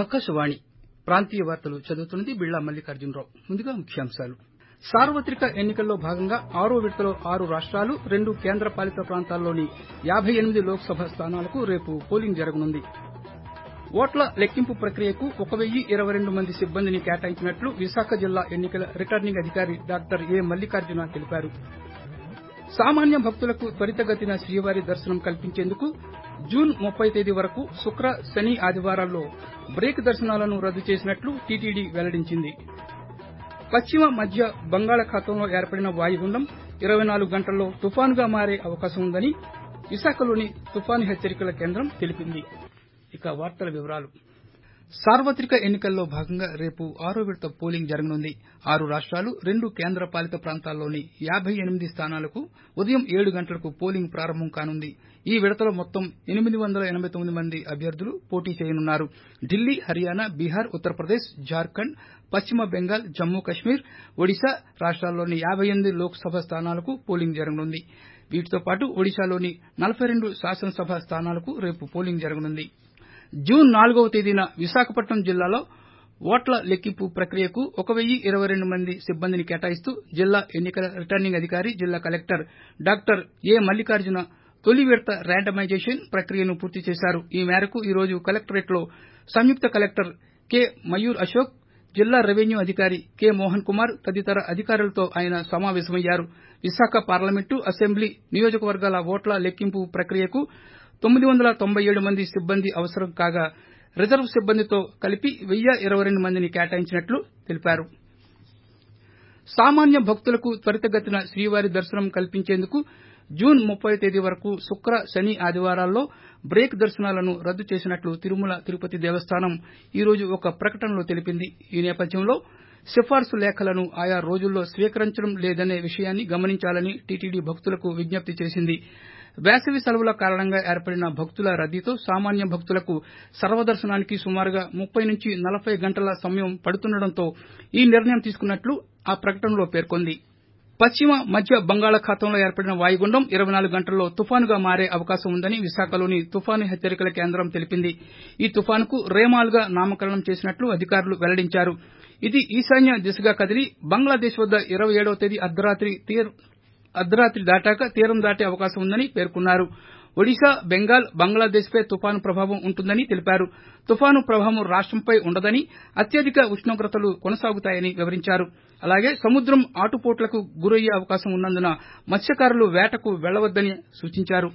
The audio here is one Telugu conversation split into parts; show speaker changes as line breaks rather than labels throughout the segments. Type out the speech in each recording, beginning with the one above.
ఆకాశవాణి ప్రాంతీయ వార్తలు చదువుతున్నది బిళ్ళా మల్లికార్జునరావు ముందుగా ముఖ్యాంశాలు సార్వత్రిక ఎన్నికల్లో భాగంగా ఆరో విడతలో ఆరు రాష్టాలు రెండు కేంద్ర పాలిత ప్రాంతాల్లోని యాబై ఎనిమిది లోక్సభ స్థానాలకు రేపు పోలింగ్ జరగనుంది ఓట్ల లెక్కింపు ప్రక్రియకు ఒక వెయ్యి ఇరవై రెండు మంది సిబ్బందిని కేటాయించినట్లు విశాఖ జిల్లా ఎన్నికల రిటర్నింగ్ అధికారి డాక్టర్ ఏ మల్లికార్జున తెలిపారు సామాన్య భక్తులకు త్వరితగతిన శ్రీవారి దర్శనం కల్పించేందుకు జూన్ ముప్పై తేదీ వరకు శుక్ర శని ఆదివారాల్లో బ్రేక్ దర్శనాలను రద్దు చేసినట్లు టీటీడీ వెల్లడించింది పశ్చిమ మధ్య బంగాళాఖాతంలో ఏర్పడిన వాయుగుండం ఇరవై నాలుగు గంటల్లో తుఫానుగా మారే అవకాశం ఉందని విశాఖలోని తుఫాను హెచ్చరికల కేంద్రం తెలిపింది ఇక వార్తల వివరాలు సార్వత్రిక ఎన్నికల్లో భాగంగా రేపు ఆరో విడత పోలింగ్ జరగనుంది ఆరు రాష్టాలు రెండు కేంద్ర పాలిత ప్రాంతాల్లోని యాబై ఎనిమిది స్థానాలకు ఉదయం ఏడు గంటలకు పోలింగ్ ప్రారంభం కానుంది ఈ విడతలో మొత్తం ఎనిమిది వందల ఎనబై తొమ్మిది మంది అభ్యర్థులు పోటీ చేయనున్నారు ఢిల్లీ హర్యానా బీహార్ ఉత్తరప్రదేశ్ జార్ఖండ్ పశ్చిమ బెంగాల్ జమ్మూ కశ్మీర్ ఒడిశా రాష్టాల్లోని యాబై ఎనిమిది లోక్సభ స్థానాలకు పోలింగ్ జరగనుంది వీటితో పాటు ఒడిశాలోని నలబై రెండు శాసనసభ స్థానాలకు రేపు పోలింగ్ జరగనుంది జూన్ నాలుగవ తేదీన విశాఖపట్నం జిల్లాలో ఓట్ల లెక్కింపు ప్రక్రియకు ఒక వెయ్యి ఇరవై రెండు మంది సిబ్బందిని కేటాయిస్తూ జిల్లా ఎన్నికల రిటర్నింగ్ అధికారి జిల్లా కలెక్టర్ డాక్టర్ ఏ మల్లికార్జున తొలి విడత ర్యాండమైజేషన్ ప్రక్రియను పూర్తి చేశారు ఈ మేరకు ఈ రోజు కలెక్టరేట్లో సంయుక్త కలెక్టర్ కె మయూర్ అశోక్ జిల్లా రెవెన్యూ అధికారి కె మోహన్ కుమార్ తదితర అధికారులతో ఆయన సమావేశమయ్యారు విశాఖ పార్లమెంటు అసెంబ్లీ నియోజకవర్గాల ఓట్ల లెక్కింపు ప్రక్రియకు తొమ్మిది వందల తొంభై ఏడు మంది సిబ్బంది అవసరం కాగా రిజర్వ్ సిబ్బందితో కలిపి వెయ్యి ఇరవై రెండు మందిని కేటాయించినట్లు తెలిపారు సామాన్య భక్తులకు త్వరితగతిన శ్రీవారి దర్శనం కల్పించేందుకు జూన్ ముప్పై తేదీ వరకు శుక్ర శని ఆదివారాల్లో బ్రేక్ దర్శనాలను రద్దు చేసినట్లు తిరుమల తిరుపతి దేవస్థానం ఈ రోజు ఒక ప్రకటనలో తెలిపింది ఈ నేపథ్యంలో సిఫార్సు లేఖలను ఆయా రోజుల్లో స్వీకరించడం లేదనే విషయాన్ని గమనించాలని టీటీడీ భక్తులకు విజ్ఞప్తి చేసింది వేసవి సెలవుల కారణంగా ఏర్పడిన భక్తుల రద్దీతో సామాన్య భక్తులకు సర్వదర్శనానికి సుమారుగా ముప్పై నుంచి నలబై గంటల సమయం పడుతుండటంతో ఈ నిర్ణయం తీసుకున్నట్లు ఆ ప్రకటనలో పేర్కొంది పశ్చిమ మధ్య బంగాళాఖాతంలో ఏర్పడిన వాయుగుండం ఇరవై నాలుగు గంటల్లో తుఫానుగా మారే అవకాశం ఉందని విశాఖలోని తుఫాను హెచ్చరికల కేంద్రం తెలిపింది ఈ తుఫానుకు రేమాల్గా నామకరణం చేసినట్లు అధికారులు వెల్లడించారు ఇది ఈశాన్య దిశగా కదిలి బంగ్లాదేశ్ వద్ద ఇరవై ఏడవ తేదీ అర్దరాత్రి దాటాక తీరం దాటే అవకాశం ఉందని పేర్కొన్నారు ఒడిశా బెంగాల్ బంగ్లాదేశ్పై తుఫాను ప్రభావం ఉంటుందని తెలిపారు తుఫాను ప్రభావం రాష్టంపై ఉండదని అత్యధిక ఉష్ణోగ్రతలు కొనసాగుతాయని వివరించారు అలాగే సముద్రం ఆటుపోట్లకు గురయ్యే అవకాశం ఉన్నందున మత్స్యకారులు వేటకు వెళ్లవద్దని సూచించారు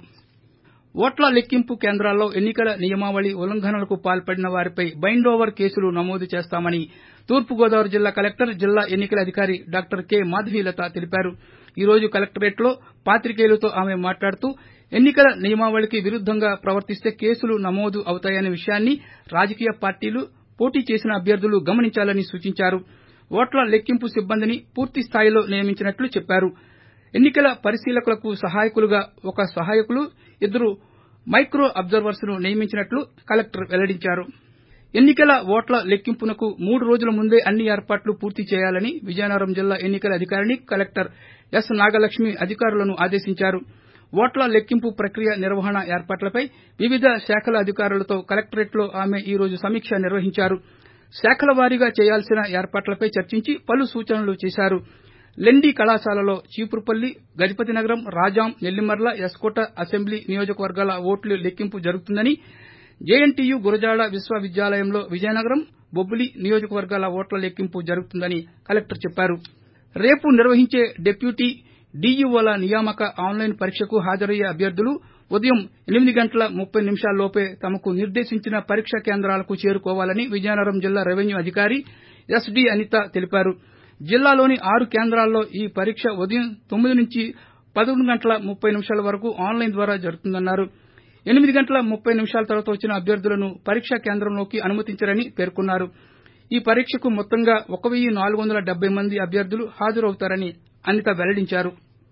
ఓట్ల లెక్కింపు కేంద్రాల్లో ఎన్నికల నియమావళి ఉల్లంఘనలకు పాల్పడిన వారిపై బైండ్ ఓవర్ కేసులు నమోదు చేస్తామని తూర్పుగోదావరి జిల్లా కలెక్టర్ జిల్లా ఎన్నికల అధికారి డాక్టర్ కె మాధవీలత తెలిపారు ఈ రోజు కలెక్టరేట్లో పాతికేయులతో ఆమె మాట్లాడుతూ ఎన్నికల నియమావళికి విరుద్దంగా ప్రవర్తిస్తే కేసులు నమోదు అవుతాయనే విషయాన్ని రాజకీయ పార్టీలు పోటీ చేసిన అభ్యర్థులు గమనించాలని సూచించారు ఓట్ల లెక్కింపు సిబ్బందిని పూర్తి స్థాయిలో నియమించినట్లు చెప్పారు ఎన్నికల పరిశీలకులకు సహాయకులుగా ఒక సహాయకులు ఇద్దరు మైక్రో అబ్జర్వర్స్ ను నియమించినట్లు కలెక్టర్ వెల్లడించారు ఎన్నికల ఓట్ల లెక్కింపునకు మూడు రోజుల ముందే అన్ని ఏర్పాట్లు పూర్తి చేయాలని విజయనగరం జిల్లా ఎన్నికల అధికారిని కలెక్టర్ ఎస్ నాగలక్ష్మి అధికారులను ఆదేశించారు ఓట్ల లెక్కింపు ప్రక్రియ నిర్వహణ ఏర్పాట్లపై వివిధ శాఖల అధికారులతో కలెక్టరేట్లో ఆమె ఈ రోజు సమీక్ష నిర్వహించారు శాఖల వారీగా చేయాల్సిన ఏర్పాట్లపై చర్చించి పలు సూచనలు చేశారు లెండి కళాశాలలో చీపురుపల్లి గజపతినగరం రాజాం నెల్లిమర్ల ఎస్కోట అసెంబ్లీ నియోజకవర్గాల ఓట్ల లెక్కింపు జరుగుతుందని జేఎన్టీయూ గురజాడ విశ్వవిద్యాలయంలో విజయనగరం బొబ్బిలి నియోజకవర్గాల ఓట్ల లెక్కింపు జరుగుతుందని కలెక్టర్ చెప్పారు రేపు నిర్వహించే డిప్యూటీ డీఈఓల నియామక ఆన్లైన్ పరీక్షకు హాజరయ్యే అభ్యర్థులు ఉదయం ఎనిమిది గంటల ముప్పై నిమిషాల్లోపే తమకు నిర్దేశించిన పరీక్ష కేంద్రాలకు చేరుకోవాలని విజయనగరం జిల్లా రెవెన్యూ అధికారి ఎస్డీ అనిత తెలిపారు జిల్లాలోని ఆరు కేంద్రాల్లో ఈ పరీక్ష ఉదయం తొమ్మిది నుంచి పదకొండు గంటల ముప్పై నిమిషాల వరకు ఆన్లైన్ ద్వారా జరుగుతుందన్నారు ఎనిమిది గంటల ముప్పై నిమిషాల తర్వాత వచ్చిన అభ్యర్థులను పరీక్షా కేంద్రంలోకి అనుమతించరని పేర్కొన్నారు ఈ పరీక్షకు మొత్తంగా ఒక వెయ్యి నాలుగు వందల డెబ్బై మంది అభ్యర్థులు హాజరవుతారని అనిత వెల్లడించారు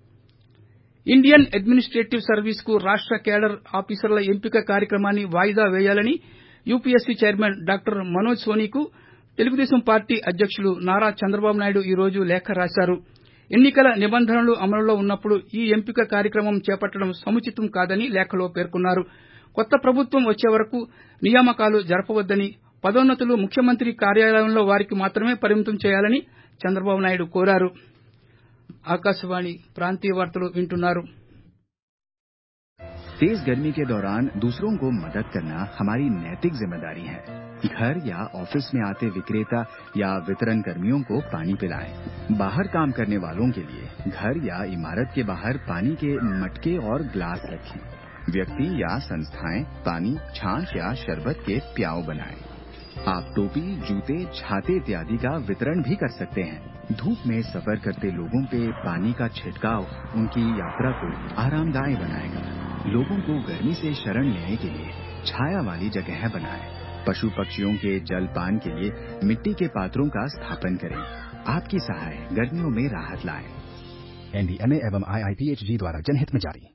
ఇండియన్ అడ్మినిస్టేటివ్ సర్వీస్ కు రాష్ట కేడర్ ఆఫీసర్ల ఎంపిక కార్యక్రమాన్ని వాయిదా వేయాలని యూపీఎస్సీ చైర్మన్ డాక్టర్ మనోజ్ సోనీకు తెలుగుదేశం పార్టీ అధ్యకులు నారా చంద్రబాబు నాయుడు ఈ రోజు లేఖ రాశారు ఎన్నికల నిబంధనలు అమలులో ఉన్నప్పుడు ఈ ఎంపిక కార్యక్రమం చేపట్టడం సముచితం కాదని లేఖలో పేర్కొన్నారు కొత్త ప్రభుత్వం వచ్చే వరకు నియామకాలు జరపవద్దని పదోన్నతులు ముఖ్యమంత్రి కార్యాలయంలో వారికి మాత్రమే పరిమితం చేయాలని చంద్రబాబు నాయుడు కోరారు ఆకాశవాణి ప్రాంతీయ వార్తలు వింటున్నారు
तेज गर्मी के दौरान दूसरों को मदद करना हमारी नैतिक जिम्मेदारी है घर या ऑफिस में आते विक्रेता या वितरण कर्मियों को पानी पिलाएं। बाहर काम करने वालों के लिए घर या इमारत के बाहर पानी के मटके और ग्लास रखें व्यक्ति या संस्थाएं पानी छाछ या शरबत के प्याव बनाएं। आप टोपी जूते छाते इत्यादि का वितरण भी कर सकते हैं धूप में सफर करते लोगों पे पानी का छिड़काव उनकी यात्रा को आरामदायी बनाएगा लोगों को गर्मी से शरण लेने के लिए छाया वाली जगह बनाएं पशु पक्षियों के जल पान के लिए मिट्टी के पात्रों का स्थापन करें आपकी सहाय गर्मियों में राहत लाए
एनडीएमए एवं आईआईपीएचजी द्वारा जनहित में जारी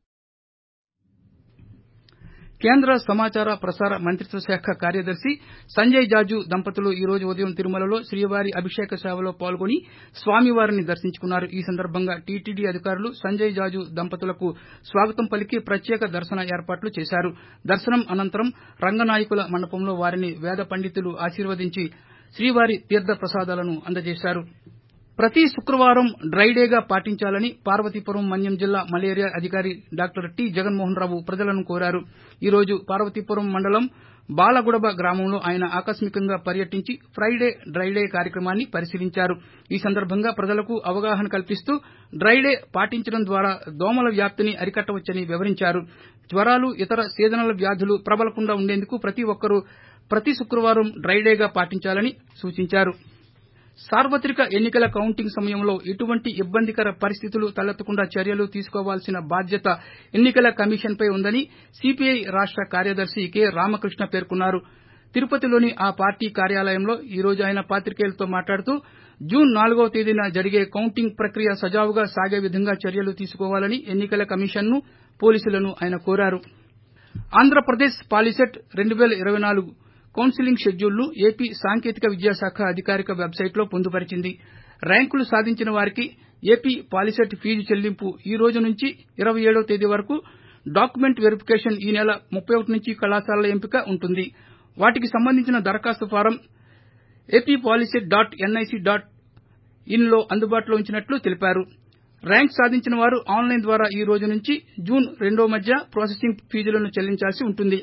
కేంద్ర సమాచార ప్రసార మంత్రిత్వ శాఖ కార్యదర్శి సంజయ్ జాజు దంపతులు ఈ రోజు ఉదయం తిరుమలలో శ్రీవారి అభిషేక సేవలో పాల్గొని స్వామివారిని దర్శించుకున్నారు ఈ సందర్భంగా టీటీడీ అధికారులు సంజయ్ జాజు దంపతులకు స్వాగతం పలికి ప్రత్యేక దర్శన ఏర్పాట్లు చేశారు దర్శనం అనంతరం రంగనాయకుల మండపంలో వారిని వేద పండితులు ఆశీర్వదించి శ్రీవారి తీర్థ ప్రసాదాలను అందజేశారు ప్రతి శుక్రవారం డ్రైడేగా పాటించాలని పార్వతీపురం మన్యం జిల్లా మలేరియా అధికారి డాక్టర్ టి జగన్మోహన్ రావు ప్రజలను కోరారు ఈ రోజు పార్వతీపురం మండలం బాలగుడబ గ్రామంలో ఆయన ఆకస్మికంగా పర్యటించి ఫ్రైడే డ్రైడే కార్యక్రమాన్ని పరిశీలించారు ఈ సందర్భంగా ప్రజలకు అవగాహన కల్పిస్తూ డ్రైడే పాటించడం ద్వారా దోమల వ్యాప్తిని అరికట్టవచ్చని వివరించారు జ్వరాలు ఇతర సీజనల్ వ్యాధులు ప్రబలకుండా ఉండేందుకు ప్రతి ఒక్కరూ ప్రతి శుక్రవారం డ్రైడేగా పాటించాలని సూచించారు సార్వత్రిక ఎన్నికల కౌంటింగ్ సమయంలో ఎటువంటి ఇబ్బందికర పరిస్థితులు తలెత్తకుండా చర్యలు తీసుకోవాల్సిన బాధ్యత ఎన్నికల కమిషన్పై ఉందని సిపిఐ రాష్ట కార్యదర్శి కె రామకృష్ణ పేర్కొన్నారు తిరుపతిలోని ఆ పార్టీ కార్యాలయంలో ఈ రోజు ఆయన పాత్రికేయులతో మాట్లాడుతూ జూన్ నాలుగవ తేదీన జరిగే కౌంటింగ్ ప్రక్రియ సజావుగా సాగే విధంగా చర్యలు తీసుకోవాలని ఎన్నికల కమిషన్ను పోలీసులను ఆయన కోరారు ఆంధ్రప్రదేశ్ పాలిసెట్ రెండు పేల ఇరవై నాలుగు కౌన్సిలింగ్ షెడ్యూల్ను ఏపీ సాంకేతిక విద్యాశాఖ అధికారిక వెబ్సైట్లో పొందుపరిచింది ర్యాంకులు సాధించిన వారికి ఏపీ పాలిసెట్ ఫీజు చెల్లింపు ఈ రోజు నుంచి ఇరవై ఏడవ తేదీ వరకు డాక్యుమెంట్ వెరిఫికేషన్ ఈ నెల ముప్పై ఒకటి నుంచి కళాశాలల ఎంపిక ఉంటుంది వాటికి సంబంధించిన దరఖాస్తు form AP POLYCET dot NIC dot ఇన్లో అందుబాటులో ఉంచినట్లు తెలిపారు ర్యాంక్ సాధించిన వారు ఆన్లైన్ ద్వారా ఈ రోజు నుంచి జూన్ రెండో మధ్య ప్రాసెసింగ్ ఫీజులను చెల్లించాల్సి ఉంటుంది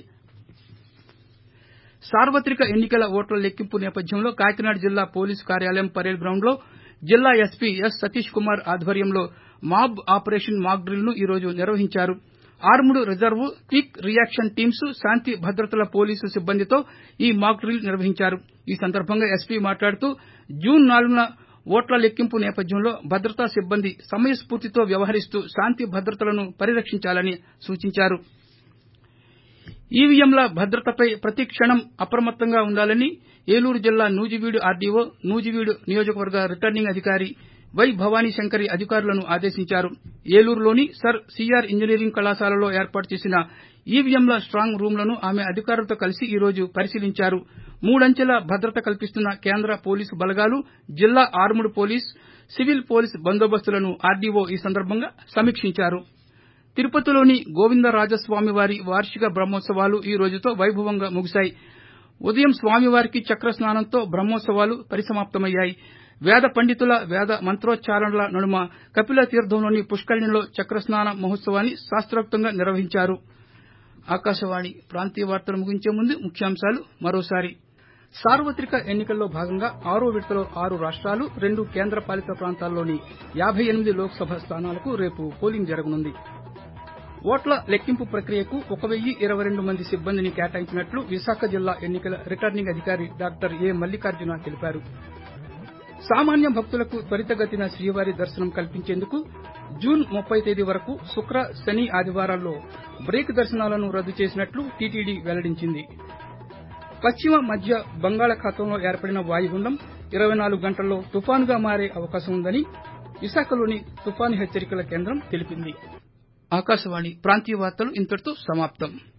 సార్వత్రిక ఎన్నికల ఓట్ల లెక్కింపు నేపథ్యంలో కాకినాడ జిల్లా పోలీసు కార్యాలయం పరేడ్ గ్రౌండ్లో జిల్లా ఎస్పీ ఎస్ సతీష్ కుమార్ ఆధ్వర్యంలో మాబ్ ఆపరేషన్ మాక్ డ్రిల్ ను ఈ రోజు నిర్వహించారు armed reserve quick reaction teams శాంతి భద్రతల పోలీసు సిబ్బందితో ఈ మాక్ డ్రిల్ నిర్వహించారు ఈ సందర్భంగా ఎస్పీ మాట్లాడుతూ జూన్ నాలుగున ఓట్ల లెక్కింపు నేపథ్యంలో భద్రతా సిబ్బంది సమయస్ఫూర్తితో వ్యవహరిస్తూ శాంతి భద్రతలను పరిరక్షించాలని సూచించారు ఈవీఎంల భద్రతపై ప్రతి క్షణం అప్రమత్తంగా ఉండాలని ఏలూరు జిల్లా నూజివీడు ఆర్డీఓ నూజివీడు నియోజకవర్గ రిటర్నింగ్ అధికారి వై భవానీ శంకరి అధికారులను ఆదేశించారు ఏలూరులోని సర్ సీఆర్ ఇంజనీరింగ్ కళాశాలలో ఏర్పాటు చేసిన ఈవీఎంల స్టాంగ్ రూంలను ఆమె అధికారులతో కలిసి ఈ రోజు పరిశీలించారు మూడంచెల భద్రత కల్పిస్తున్న కేంద్ర పోలీసు బలగాలు జిల్లా ఆర్ముడ్ పోలీస్ సివిల్ పోలీస్ బందోబస్తులను ఆర్డీఓ ఈ సందర్భంగా సమీక్షించారు తిరుపతిలోని గోవిందరాజస్వామివారి వార్షిక బ్రహ్మోత్సవాలు ఈ రోజుతో వైభవంగా ముగిశాయి ఉదయం స్వామివారికి చక్ర స్నానంతో బ్రహ్మోత్సవాలు పరిసమాప్తమయ్యాయి వేద పండితుల వేద మంత్రోచ్చారణల నడుమ కపిల తీర్థంలోని పుష్కరిణిలో చక్రస్నాన మహోత్సవాన్ని శాస్త్రోక్తంగా నిర్వహించారు ఆకాశవాణి ప్రాంతీయ వార్తలు ముగించే ముందు ముఖ్యాంశాలు మరోసారి సార్వత్రిక ఎన్నికల్లో భాగంగా ఆరో విడతలో ఆరు రాష్ట్రాలు రెండు కేంద్ర పాలిత ప్రాంతాల్లోని యాబై ఎనిమిది లోక్సభ స్థానాలకు రేపు పోలింగ్ జరగనుంది ఓట్ల లెక్కింపు ప్రక్రియకు ఒక వెయ్యి ఇరవై రెండు మంది సిబ్బందిని కేటాయించినట్లు విశాఖ జిల్లా ఎన్నికల రిటర్నింగ్ అధికారి డాక్టర్ ఏ మల్లికార్జున తెలిపారు సామాన్య భక్తులకు త్వరితగతిన శ్రీవారి దర్శనం కల్పించేందుకు జూన్ ముప్పై తేదీ వరకు శుక్ర శని ఆదివారాల్లో బ్రేక్ దర్శనాలను రద్దు చేసినట్లు టీటీడీ వెల్లడించింది పశ్చిమ మధ్య బంగాళాఖాతంలో ఏర్పడిన వాయుగుండం ఇరవై నాలుగు గంటల్లో తుఫానుగా మారే అవకాశం ఉందని విశాఖలోని తుఫాను హెచ్చరికల కేంద్రం తెలిపింది ఆకాశవాణి ప్రాంతీయ వార్తలు ఇంతటితో సమాప్తం